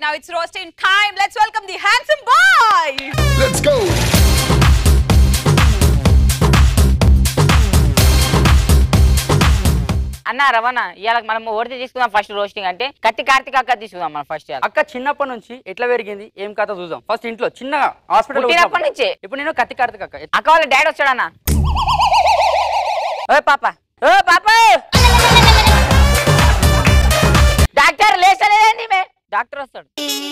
now it's roasting time. Let's welcome the handsome boy. Let's go. అన్న రవణ ఇవాళ మనం ఓడితే తీసుకుందాం ఫస్ట్ రోస్టింగ్ అంటే కత్తి కార్తీక అక్క తీసుకుందాం మనం ఫస్ట్ అక్క చిన్నప్పటి నుంచి ఎట్లా పెరిగింది ఏం కథ చూద్దాం ఫస్ట్ ఇంట్లో చిన్నగా హాస్పిటల్ పుట్టినప్పటి నుంచే? ఇప్పుడు నేను కత్తి కార్తీక అక్క అక్క వాళ్ళ డాడీ వచ్చాడన్న ఓ పాప ఓ పాప డాక్టర్ లేచలేదండి మే డాక్టర్ వస్తాడు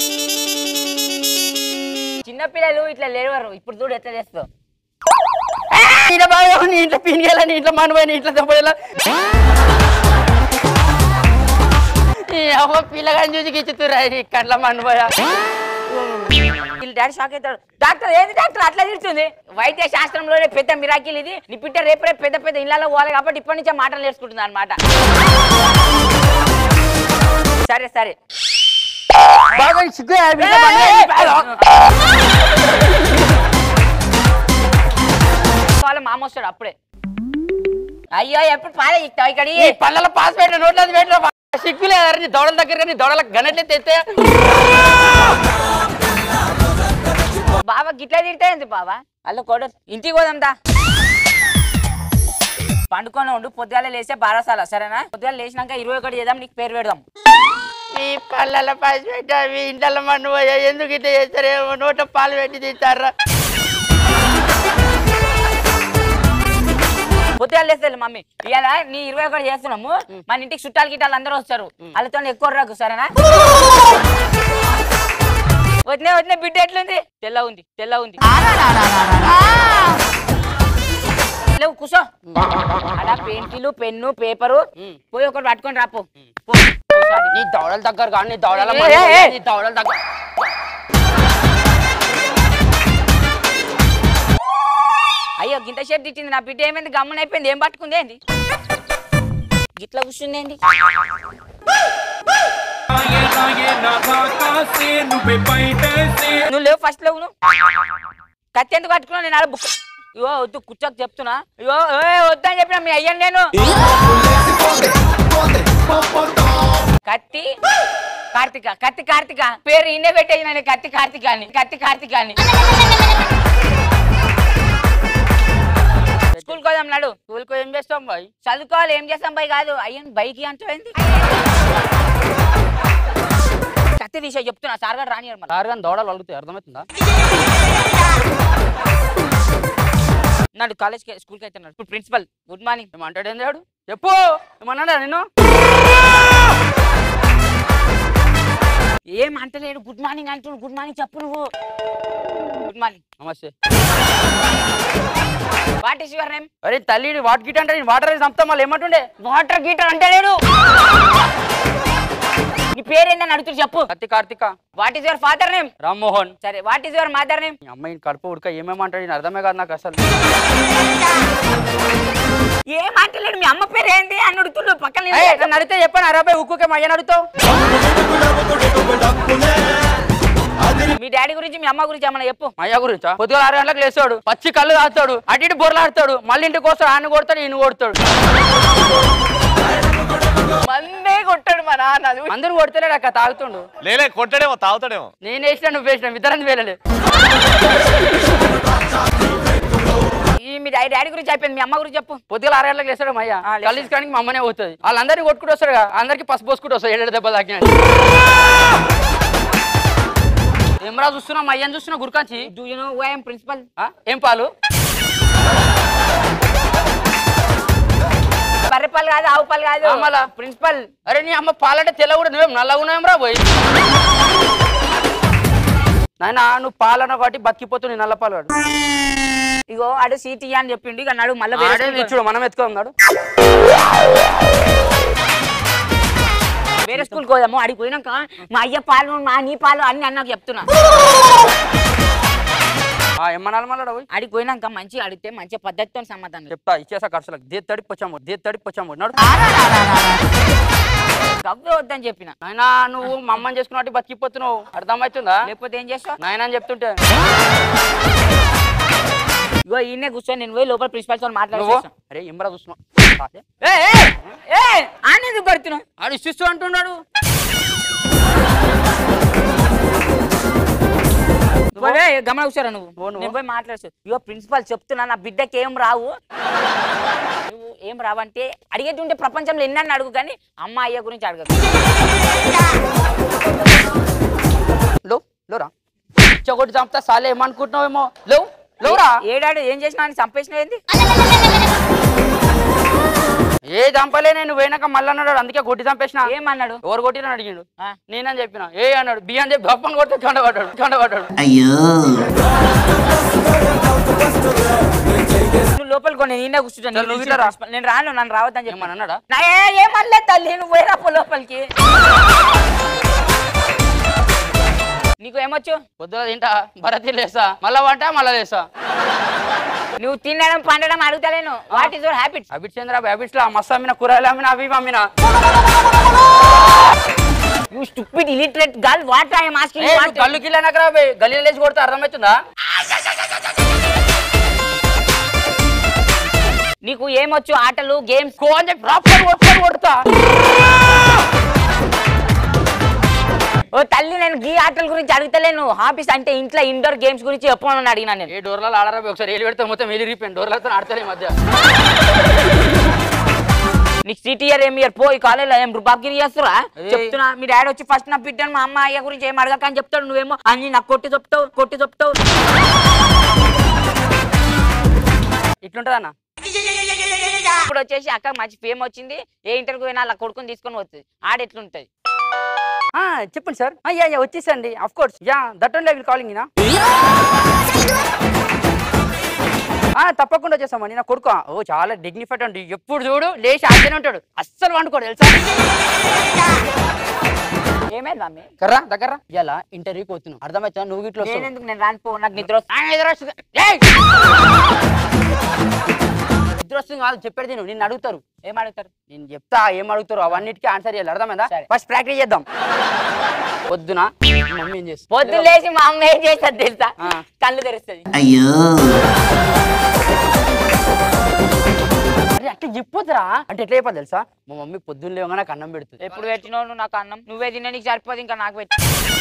చిన్నపిల్లలు ఇట్లా లేవరు ఇప్పుడు చూడు ఎట్లా చేస్తావు ఇంట్లో బాగా నీ ఇంట్లో పినిగేలా నీ ఇంట్లో మనపోయి నీ ఇంట్లో దెబ్బలా అవ్వ పిల్లగాని చూసి గిచ్చుతురా నీ కట్ల మనపోయా వీళ్ళ డాడీ షాక్ అవుతాడు డాక్టర్ ఏంది డాక్టర్ అట్లా తిడుతుంది వైద్య శాస్త్రంలోనే పెద్ద మిరాకిల్ ఇది నీ బిడ్డ రేపు రేపు పెద్ద పెద్ద ఇళ్ళలో పోవాలి కాబట్టి ఇప్పటి నుంచే మాటలు నేర్చుకుంటుంది అనమాట సరే సరే బాగా సిగ్గు ఏ, ఏ, ఏ. వాళ్ళ మామ వస్తాడు అప్పుడే అయ్యో ఎప్పుడు పాలే ఇస్తావు ఇక్కడ ఈ పళ్ళలో పాస్ పెట్టిన నోట్ల పెట్టిన సిగ్గు లేదా నీ దౌడల దగ్గర నీ దౌడల గనట్లే తెస్తే బాబా గిట్లా తిడతాయింది బాబా అల్ల కొడు ఇంటికి పోదాందా పండుకొని ఉండు పొద్దుగాల లేస్తే బారాసాల సరేనా పొద్దుగాల లేచినాక ఇరవై ఒకటి చేద్దాం నీకు పేరు పెడదాం మీ పళ్ళలో పాస్ పెట్టా మీ ఇంట్లో మన్ను పోయా ఎందుకు ఇట్లా చేస్తారేమో నోట పాలు పెట్టి తింటారా పొద్దుగాల లేస్తే మమ్మీ ఇవాళ నీ ఇరవై ఒకటి చేస్తున్నాము మన ఇంటికి చుట్టాలు గిట్టాలు అందరూ వస్తారు వాళ్ళతో ఎక్కువ రాకు సరేనా వదిలే వదిలే బిడ్డ ఎట్లుంది తెల్ల ఉంది తెల్ల ఉంది లేవు కూసో అలా పెయింటిలు పెన్ను పేపరు పోయి ఒకటి పట్టుకొని రాపో పో. పో, sorry. నీ దౌడల దగ్గర కానీ నీ దౌడల ఏ, మన్ను ఏ, పోయా, ఏ. నీ దౌడల దగ్గర అయ్యో గింత షర్ట్ ఇచ్చింది నా బిడ్డ ఏమైంది గమ్మున అయిపోయింది ఏం పట్టుకుంది ఏంది గిట్లా కూర్చుంది ఏంది నువ్వు లేవు ఫస్ట్ లేవు నువ్వు కత్తి ఎందుకు పట్టుకున్నావు నేను ఆడ బుక్ ఇగో వద్దు కూర్చోక చెప్తున్నా ఇగో ఏ వద్దని చెప్పిన మీ అయ్యాను నేను కత్తి కార్తిక కత్తి కార్తిక పేరు ఇన్నే పెట్టేది నేను కత్తి కార్తిక అని కత్తి కార్తిక అని స్కూల్ కోదాం నాడు స్కూల్కి ఏం చేస్తాం బాయ్ చదువుకోవాలి ఏం చేస్తాం బై కాదు అయ్యన్ బైకి అంటేంది కత్తి తీసే చెప్తున్నా సార్ గారు రానియర్ మరి సార్ కానీ దౌడలు అడుగుతాయి అర్థమవుతుందా నాడు కాలేజ్కి స్కూల్కి అయితే ఇప్పుడు ప్రిన్సిపల్ గుడ్ మార్నింగ్ ఏమంటాడు ఏం చేయడు చెప్పు ఏమన్నాడా నేను ఏం అంటలేడు గుడ్ మార్నింగ్ అంటున్నాడు గుడ్ మార్నింగ్ చెప్పు నువ్వు గుడ్ మార్నింగ్ నమస్తే వాట్ ఈస్ యువర్ నేమ్ అరే తల్లి వాటర్ గిట్ అంటే వాటర్ వేసి చంపుతా మళ్ళీ ఏమంటుండే వాటర్ గీటర్ అంటలేడు నీ పేరేందని అడుగుతూ చెప్పు Katthi Karthika what is your father name Rammohan సరే what is your mother name మీ అమ్మాయిని కడుపు ఉడక ఏమేమంటాడు నేను అర్థమే కాదు నాకు అసలు ఏం అంటలేడు మీ అమ్మ పేరు ఏంటి అని అడుగుతుండు పక్కన ఏయ్, నిలబడి. నన్ను అడిగితే చెప్పాను అరాబాయ్ ఉక్కుకే మా అయ్యని అడుగుతావు మీ డాడీ గురించి మీ అమ్మ గురించి ఏమన్నా చెప్పు మా అయ్య గురించా పొద్దుగా ఆరు గంటలకు లేస్తాడు పచ్చి కళ్ళు తాగుతాడు అటు ఇటు బొరలాడతాడు మళ్ళీ ఇంటికి వస్తాడు ఆయన కొడతాడు ఈయన కొడతాడు మందే కొట్టాడు మా నాన్న అది అందరూ కొడతలేడు అక్క తాగుతుండు లేలే కొట్టాడేమో తాగుతాడేమో నేను వేసినా నువ్వు వేసినా ఇద్దరం వేలలే ఈ మీ డాడీ డాడీ గురించి అయిపోయింది మీ అమ్మ గురించి చెప్పు పొద్దుగా ఆరు గంటలకు లేస్తాడు మా అయ్య ఆ, లేస్తాడు. కళ్ళు తీసుకోవడానికి మా అమ్మనే పోతుంది వాళ్ళందరినీ కొట్టుకుంటూ వస్తాడు కదా అందరికి పసుపు పోసుకుంటూ వస్తాడు ఏడు దెబ్బ తాకిన ఏమరా చూస్తున్నా మా అయ్యని చూస్తున్నా గురికాంచి do you know who I am principal ఆ, ఏం పాలు బర్రెపల్లి కాదు ఆవు పల్లి కాదు ఆ, మళ్ళా? ప్రిన్సిపల్ అరే నీ అమ్మ పాలంటే తెల్ల కూడా నువ్వేం నల్లగా ఉన్నావేం రా పోయి నాయన నువ్వు పాలన కాబట్టి బతికిపోతు నీ నల్ల పాలు వాడు ఇగో అడు సీట్ ఇయ్య అని చెప్పిండు ఇక నడు మళ్ళీ వేరే ఆడే స్కూల్కి ఇచ్చుడు మనం ఎత్తుకున్నాడు వేరే స్కూల్కి పోదాము అడిగి పోయినాక మా అయ్య పాలు మా నీ పాలు అన్ని అన్నకు చెప్తున్నా ఆ ఎమ్మనాలు మళ్ళా పోయి అడిగి పోయినాక మంచిగా అడిగితే మంచి పద్ధతితో సమాధానం చెప్పు. చెప్తా ఇచ్చేసా ఖర్చులకు దేని తడిపి వచ్చాము దేని తడిపి వచ్చాము నడు గవ్వే వద్దని చెప్పిన నాయనా నువ్వు మా అమ్మని చేసుకున్నట్టు బతికిపోతున్నావు అర్థమవుతుందా లేకపోతే ఏం చేస్తావు నాయన అని చెప్తుంటే ఇగో ఈయనే కూర్చొని నేను పోయి లోపల ప్రిన్సిపల్ తో నువ్వు మాట్లాడుతున్నావు అరే ఎంబరా చూస్తున్నావు ఆనేందుకు కొడుతున్నావు ఆడు ఇస్తూ అంటున్నాడు పోవే, గమనం కూర్చోరా నువ్వు పో నువ్వు. నేను పోయి మాట్లాడు ఇగో ప్రిన్సిపాల్ చెప్తున్నా నా బిడ్డకి ఏం రావు నువ్వు ఏం రావంటే అడిగేటుంటే ప్రపంచంలో ఎన్నని అడుగు కానీ అమ్మ అయ్య గురించి అడగదు లో లోరా చెగొట్టి చంపుతా సాలే ఏమనుకుంటున్నావేమో లో లోరా ఏడాడు ఏం చేసినా అని చంపేసిన ఏంది ఏ చంపలే నేను పోయినాక మళ్ళీ అన్నాడు అందుకే కొట్టి చంపేసిన ఏమన్నాడు ఎవరు కొట్టిన అడిగాడు ఆ. నేనని చెప్పిన ఏ అన్నాడు బి అని చెప్పి గప్పని కొడితే కండబడ్డాడు కండబడ్డాడు నువ్వు లోపలికి కొన్ని నిన్న కూర్చుంటాను సరే, నువ్వు ఇట్లా రా. నేను రాను నన్ను రావద్దని చెప్పి ఏమని అన్నాడా నా ఏ- ఏమనలేదు తల్లి నువ్వు పోయినా పో లోపలికి నీకు ఏమొచ్చు పొద్దున తింటా భరతి లేసా మళ్ళా వంట మళ్ళా లేసా నువ్వు తినడం పండడం అడుగుతలేను what is your habits habits ఏంద్రా హ్యాబిట్స్ లో మస్తు అమ్మిన కూరగాయలు అమ్మిన అవి ఇవి అమ్మిన you stupid illiterate girl what I am a, asking నువ్వు కళ్ళు కిలో నకరా గల్లీలో లేచి కొడితే అర్థమవుతుందా నీకు ఏమొచ్చు ఆటలు గేమ్స్ కో అని చెప్పి రాప్పని కొట్టుకొని కొడతా ఓ తల్లి నేను గీ ఆటల గురించి అడుగుతలేను హాబీస్ అంటే ఇంట్లో ఇండోర్ గేమ్స్ గురించి చెప్పమని అడిగినా నేను ఏ డోర్లలో ఆడరా బే, ఒకసారి ఏలు పెడితే మొత్తం ఏలి రిపోయింది డోర్లతో ఆడతలే ఈ మధ్య నీకు సిటీ ఇయర్ ఏం ఇయర్ పోయి కాలేజ్లో ఏం రుబాబ్గిరి చేస్తురా ఏయ్. చెప్తున్నా మీ డాడీ వచ్చి ఫస్ట్ నా బిడ్డను మా అమ్మ అయ్య గురించి ఏం అడగక అని చెప్తాడు నువ్వేమో అన్ని నాకు కొట్టి చెప్తావు కొట్టి చెప్తావు ఇట్లుంటది అన్న ఇప్పుడు వచ్చేసి అక్క మంచి ఫేమ్ వచ్చింది ఏ ఇంటర్వ్యూ అయినా అలా కొడుకుని తీసుకొని వస్తుంది ఆడ ఎట్లుంటది ఆ, చెప్పండి సార్ ఆ, యా యా వచ్చేసండి of course yeah that only will calling నా తప్పకుండా వచ్చేసామండి నా కొడుకు ఓ చాలా డిగ్నిఫైడ్ అండి ఎప్పుడు చూడు లేచి ఆడితేనే ఉంటాడు అస్సలు వండుకోడు తెలుసా ఏమైంది మమ్మీ కర్రా దగ్గర ఇలా ఇంటర్వ్యూకి పోతున్నావు అర్థమవుతా నువ్వు ఇట్లా నేను ఎందుకు నేను రానిపో నాకు నిద్ర వస్తుంది. ఆ, ఎదురు వస్తుంది. ఏయ్! నిద్ర వస్తుంది కాదు చెప్పేది నువ్వు నిన్ను అడుగుతారు ఏం అడుగుతారు నేను చెప్తా ఏం అడుగుతారు అవన్నిటికీ ఆన్సర్ చేయాలి అర్థమైందా సరే. ఫస్ట్ ప్రాక్టీస్ చేద్దాం పొద్దున మీ మమ్మీ ఏం చేస్తుంది పొద్దున్న లేచి మా అమ్మ ఏం చేస్తుంది తెలుసా ఆ. కళ్ళు తెరుస్తుంది అరే అట్లా చెప్పొద్దురా అంటే ఎట్లా చెప్పదు తెలుసా మా మమ్మీ పొద్దున్న లేవగానే నాకు అన్నం పెడుతుంది ఎప్పుడు పెట్టినావు నువ్వు నాకు అన్నం నువ్వే తిన్నా నీకు సరిపోదు ఇంకా నాకు పెట్టి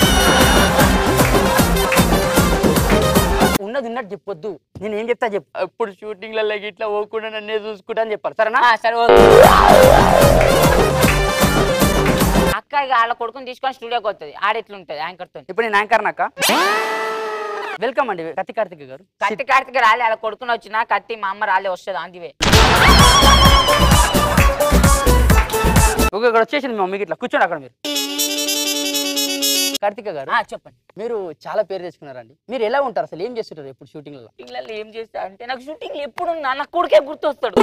ఉన్నది ఉన్నట్టు చెప్పొద్దు నేను ఏం చెప్తా చెప్పు ఎప్పుడు షూటింగ్లలో ఇట్లా పోకుండా నన్నే చూసుకుంటా అని చెప్పాలి సరేనా ఆ, సరే ఓకే. అక్క ఇక వాళ్ళ కొడుకుని తీసుకొని స్టూడియోకి వస్తుంది ఆడెట్లుంటది యాంకర్ తో ఇప్పుడు నేను యాంకర్ నాక వెల్కమ్ అండి కత్తి కార్తిక్ గారు కత్తి కార్తిక రాలే వాళ్ళ కొడుకుని వచ్చిన కత్తి మా అమ్మ రాలే వస్తుంది అందివే ఓకే ఇక్కడ వచ్చేసింది మీ మమ్మీకి ఇట్లా కూర్చోండి అక్కడ మీరు కార్తిక గారు ఆ, చెప్పండి మీరు చాలా పేరు తెచ్చుకున్నారండి మీరు ఎలా ఉంటారు అసలు ఏం చేస్తుంటారు ఎప్పుడు షూటింగ్లలో షూటింగ్లలో ఏం చేస్తా అంటే నాకు షూటింగ్ ఎప్పుడు నా కొడుకే గుర్తొస్తాడు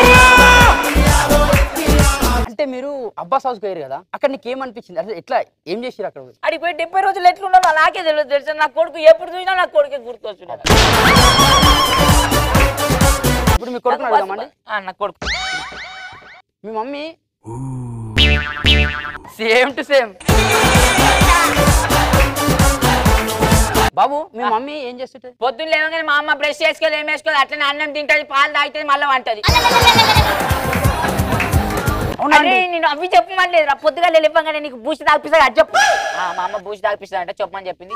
అంటే మీరు అబ్బాస్ హౌస్ పోయారు కదా అక్కడ నీకు ఏమనిపించింది అసలు ఎట్లా ఏం చేసిరు అక్కడ పోయి? అడిగి పోయి డెబ్బై రోజులు ఎట్లున్నానో నాకే తెలియదు తెలుసా నా కొడుకు ఎప్పుడు చూసినా నా కొడుకే గుర్తొస్తున్నాడు ఇప్పుడు మీ కొడుకుని అడుగుదామండి ఆ, నా కొడుకు మీ మమ్మీ సేమ్ టు సేమ్ బాబు మీ మమ్మీ ఏం చేస్తుంటది పొద్దున్న లేవగానే మా అమ్మ బ్రష్ చేసుకోవాలి ఏం వేసుకోవాలి అట్లనే అన్నం తింటది పాలు తాగుతుంది మళ్ళీ వంటది అవునా అరే అండి? నేను అవి చెప్పమని లేదు పొద్దుగా లేపంగానే నీకు బూసి తాగిపిస్తా అది చెప్పు ఆ, మా అమ్మ బూసి తాగిపిస్తా అంటే చెప్పమని చెప్పింది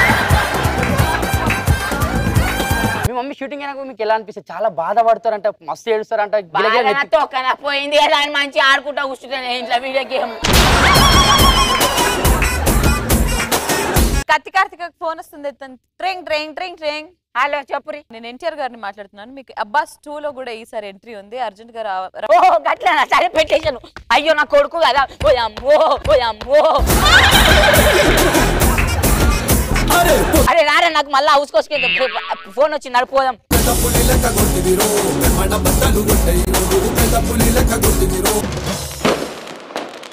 మీ మమ్మీ షూటింగ్ అయినాక మీకు ఎలా అనిపిస్తుంది చాలా బాధపడతారంట మస్తు ఏడుస్తారంట గిలగిల బాగా నెత్తి- తొక్కన పోయింది కదా అని మంచి ఆడుకుంటా కూర్చుంటాను ఇంట్లో వీడియో గేమ్ కత్తి కార్తిక ఫోన్ వస్తుంది ఎత్తండి. ట్రింగ్ ట్రింగ్ ట్రింగ్ ట్రింగ్ హలో చెప్పురి నేను ఎన్టీఆర్ గారిని మాట్లాడుతున్నాను మీకు అబ్బాస్ టూ లో కూడా ఈసారి ఎంట్రీ ఉంది అర్జెంట్ గా రా- రా- ఓ గట్ల సరే పెట్టేశాను అయ్యో నా కొడుకు కదా ఓ అమ్మో ఓ అమ్మో అరే రారా నాకు మళ్ళీ హౌస్ కోసుకే ఫోన్ వచ్చి నడిపోదాం పెద్ద పులి లెక్క కొట్టిదిరో మన బట్టలు కొట్టే పెద్ద పులి లెక్క కొట్టిదిరో